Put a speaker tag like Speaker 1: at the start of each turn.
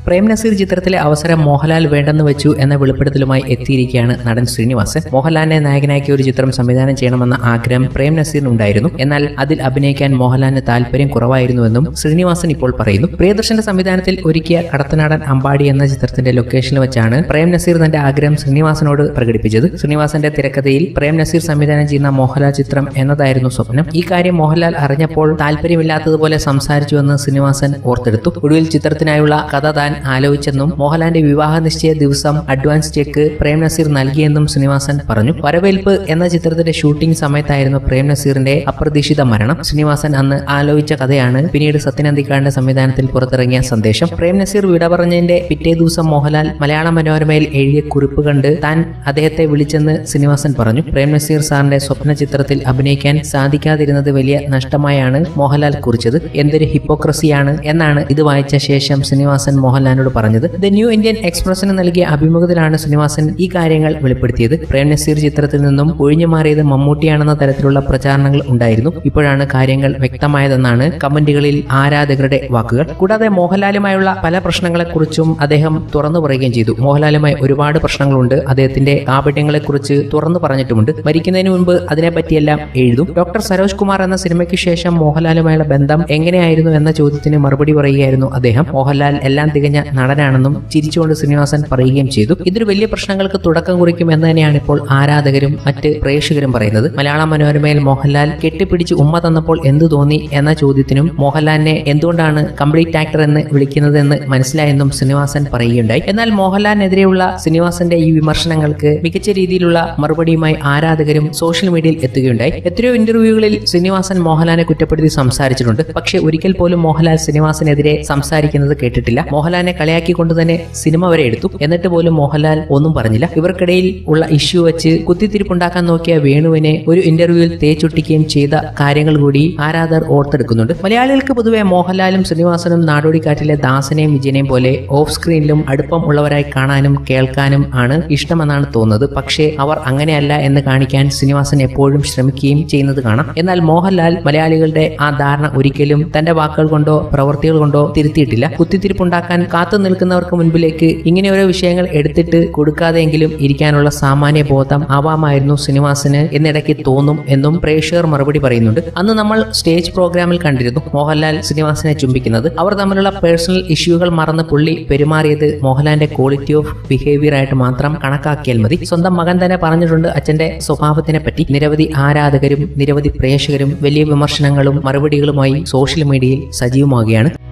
Speaker 1: പ്രേം നസീർ ചിത്രത്തിലെ അവസരം മോഹൻലാൽ വേണ്ടെന്ന് വെച്ചു എന്ന വെളിപ്പെടുത്തലുമായി എത്തിയിരിക്കുകയാണ് നടൻ ശ്രീനിവാസൻ മോഹൻലാലിനെ നായകനാക്കിയ ഒരു ചിത്രം സംവിധാനം ചെയ്യണമെന്ന ആഗ്രഹം പ്രേം നസീറിനുണ്ടായിരുന്നു എന്നാൽ അതിൽ അഭിനയിക്കാൻ മോഹൻലാലിന് താല്പര്യം കുറവായിരുന്നുവെന്നും ശ്രീനിവാസൻ ഇപ്പോൾ പറയുന്നു പ്രിയദർശന്റെ സംവിധാനത്തിൽ ഒരുക്കിയ കടത്തനാടൻ അമ്പാടി എന്ന ചിത്രത്തിന്റെ ലൊക്കേഷനിൽ വെച്ചാണ് പ്രേം നസീർ തന്റെ ആഗ്രഹം ശ്രീനിവാസനോട് പ്രകടിപ്പിച്ചത് ശ്രീനിവാസന്റെ തിരക്കഥയിൽ പ്രേം നസീർ സംവിധാനം ചെയ്യുന്ന മോഹൻലാൽ ചിത്രം എന്നതായിരുന്നു സ്വപ്നം ഈ കാര്യം മോഹൻലാൽ അറിഞ്ഞപ്പോൾ താല്പര്യമില്ലാത്തതുപോലെ സംസാരിച്ചുവെന്ന് ശ്രീനിവാസൻ ഓർത്തെടുത്തു ഒടുവിൽ ചിത്രത്തിനായുള്ള കഥ താൻ ആലോചിച്ചെന്നും മോഹൻലാലിന്റെ വിവാഹ നിശ്ചയ ദിവസം അഡ്വാൻസ് ചെക്ക് പ്രേം നസീർ നൽകിയെന്നും ശ്രീനിവാസൻ പറഞ്ഞു വരവേൽപ്പ് എന്ന ചിത്രത്തിന്റെ ഷൂട്ടിംഗ് സമയത്തായിരുന്നു പ്രേം നസീറിന്റെ അപ്രതീക്ഷിത മരണം ശ്രീനിവാസൻ അന്ന് ആലോചിച്ച കഥയാണ് പിന്നീട് സത്യനന്ദിക്കാടിന്റെ സംവിധാനത്തിൽ പുറത്തിറങ്ങിയ സന്ദേശം പ്രേം നസീർ വിട പറഞ്ഞതിന്റെ പിറ്റേ ദിവസം മോഹൻലാൽ മലയാള മനോരമയിൽ എഴുതിയ കുറിപ്പ് കണ്ട് താൻ അദ്ദേഹത്തെ വിളിച്ചെന്ന് ശ്രീനിവാസൻ പറഞ്ഞു പ്രേം നസീർ സാറിന്റെ സ്വപ്ന ചിത്രത്തിൽ അഭിനയിക്കാൻ സാധിക്കാതിരുന്നത് വലിയ നഷ്ടമായാണ് മോഹൻലാൽ കുറിച്ചത് എന്തൊരു ഹിപ്പോക്രസിയാണ് എന്നാണ് ഇത് വായിച്ച ശേഷം ശ്രീനിവാസൻ മോഹൻലാലിനോട് പറഞ്ഞത് ദ ന്യൂ ഇന്ത്യൻ എക്സ്പ്രസിന് നൽകിയ അഭിമുഖത്തിലാണ് ശ്രീനിവാസൻ ഈ കാര്യങ്ങൾ വെളിപ്പെടുത്തിയത് പ്രേം നസീർ ചിത്രത്തിൽ നിന്നും ഒഴിഞ്ഞു മാറിയത് മമ്മൂട്ടിയാണെന്ന തരത്തിലുള്ള പ്രചാരണങ്ങൾ ഉണ്ടായിരുന്നു ഇപ്പോഴാണ് കാര്യങ്ങൾ വ്യക്തമായതെന്നാണ് കമന്റുകളിൽ ആരാധകരുടെ വാക്കുകൾ കൂടാതെ മോഹൻലാലുമായുള്ള പല പ്രശ്നങ്ങളെക്കുറിച്ചും അദ്ദേഹം തുറന്നു പറയുകയും ചെയ്തു മോഹൻലാലുമായി ഒരുപാട് പ്രശ്നങ്ങളുണ്ട് അദ്ദേഹത്തിന്റെ കാപട്യങ്ങളെക്കുറിച്ച് തുറന്നു പറഞ്ഞിട്ടുമുണ്ട് മരിക്കുന്നതിന് മുൻപ് അതിനെപ്പറ്റിയെല്ലാം എഴുതും ഡോക്ടർ സരോജ് കുമാർ എന്ന സിനിമയ്ക്ക് ശേഷം മോഹൻലാലുമായുള്ള ബന്ധം എങ്ങനെയായിരുന്നു എന്ന ചോദ്യത്തിന് മറുപടി പറയുകയായിരുന്നു അദ്ദേഹം മോഹൻലാൽ എല്ലാം തികഞ്ഞ നടനാണെന്നും ചിരിച്ചുകൊണ്ട് ശ്രീനിവാസൻ പറയുകയും ചെയ്തു ഇതൊരു വലിയ പ്രശ്നങ്ങൾക്ക് തുടക്കം കുറിക്കും എന്ന് തന്നെയാണ് ഇപ്പോൾ ആരാധകരും മറ്റ് പ്രേക്ഷകരും പറയുന്നത് മലയാള മനോരമയിൽ മോഹൻലാൽ കെട്ടിപ്പിടിച്ച് ഉമ്മ തന്നപ്പോൾ എന്തു തോന്നി എന്ന ചോദ്യത്തിനും മോഹൻലാലിനെ എന്തുകൊണ്ടാണ് കംപ്ലീറ്റ് ആക്ടർ എന്ന് വിളിക്കുന്നത് എന്ന് മനസ്സിലായെന്നും ശ്രീനിവാസൻ പറയുകയുണ്ടായി എന്നാൽ മോഹൻലാലിനെതിരെയുള്ള ശ്രീനിവാസന്റെ ഈ വിമർശനങ്ങൾക്ക് മികച്ച രീതിയിലുള്ള മറുപടിയുമായി ആരാധകരും സോഷ്യൽ മീഡിയയിൽ എത്തുകയുണ്ടായി എത്രയോ ഇന്റർവ്യൂകളിൽ ശ്രീനിവാസൻ മോഹൻലാലിനെ കുറ്റപ്പെടുത്തി സംസാരിച്ചിട്ടുണ്ട് പക്ഷേ ഒരിക്കൽ പോലും മോഹൻലാൽ ശ്രീനിവാസനെതിരെ സംസാരിക്കുന്നത് കേട്ടിട്ടില്ല മോഹൻലാലിനെ കളിയാക്കിക്കൊണ്ട് തന്നെ സിനിമ വരെ എടുത്തു എന്നിട്ട് പോലും മോഹൻലാൽ ഒന്നും പറഞ്ഞില്ല ഇവർക്കിടയിൽ ഉള്ള ഇഷ്യൂ വെച്ച് കുത്തിത്തിരിപ്പുണ്ടാക്കാൻ നോക്കിയ വേണുവിനെ ഒരു ഇന്റർവ്യൂവിൽ തേച്ചൊട്ടിക്കുകയും ചെയ്ത കാര്യങ്ങൾ കൂടി ആരാധകർ ഓർത്തെടുക്കുന്നുണ്ട് മലയാളികൾക്ക് പൊതുവെ മോഹൻലാലും ശ്രീനിവാസനും നാടോടിക്കാറ്റിലെ ദാസനെയും വിജയനെയും പോലെ ഓഫ് സ്ക്രീനിലും അടുപ്പം ഉള്ളവരായി കാണാനും കേൾക്കാനും ആണ് ഇഷ്ടമെന്നാണ് തോന്നുന്നത് പക്ഷേ അവർ അങ്ങനെയല്ല എന്ന് കാണിക്കാൻ ശ്രീനിവാസൻ എപ്പോഴും ശ്രമിക്കുകയും ചെയ്യുന്നത് കാണാം എന്നാൽ മോഹൻലാൽ മലയാളികളുടെ ആ ധാരണ ഒരിക്കലും തന്റെ വാക്കുകൾ കൊണ്ടോ പ്രവൃത്തികൾ കൊണ്ടോ തിരുത്തിയിട്ടില്ല കുത്തിത്തിരിപ്പുണ്ടാക്കാൻ കാത്തു നിൽക്കുന്നവർക്ക് മുൻപിലേക്ക് ഇങ്ങനെ ഓരോ വിഷയങ്ങൾ എടുത്തിട്ട് കൊടുക്കാതെയെങ്കിലും ഇരിക്കാനുള്ള സാമാന്യ ബോധം ആവാമായിരുന്നു ശ്രീനിവാസന് എന്നിടയ്ക്ക് തോന്നും എന്നും പ്രേക്ഷകർ മറുപടി പറയുന്നുണ്ട് അന്ന് നമ്മൾ സ്റ്റേജ് പ്രോഗ്രാമിൽ കണ്ടിരുന്നു മോഹൻലാൽ ശ്രീനിവാസനെ ചുംബിക്കുന്നത് അവർ തമ്മിലുള്ള പേഴ്സണൽ ഇഷ്യൂകൾ മറന്ന് പുള്ളി പെരുമാറിയത് മോഹൻലാലിന്റെ ക്വാളിറ്റി ഓഫ് ബിഹേവിയർ ആയിട്ട് മാത്രം കണക്കാക്കിയാൽ മതി സ്വന്തം മകൻ തന്നെ പറഞ്ഞിട്ടുണ്ട് അച്ഛന്റെ സ്വഭാവത്തിനെ പറ്റി നിരവധി ആരാധകരും നിരവധി പ്രേക്ഷകരും വലിയ വിമർശനങ്ങളും മറുപടികളുമായി സോഷ്യൽ മീഡിയയിൽ സജീവമാവുകയാണ്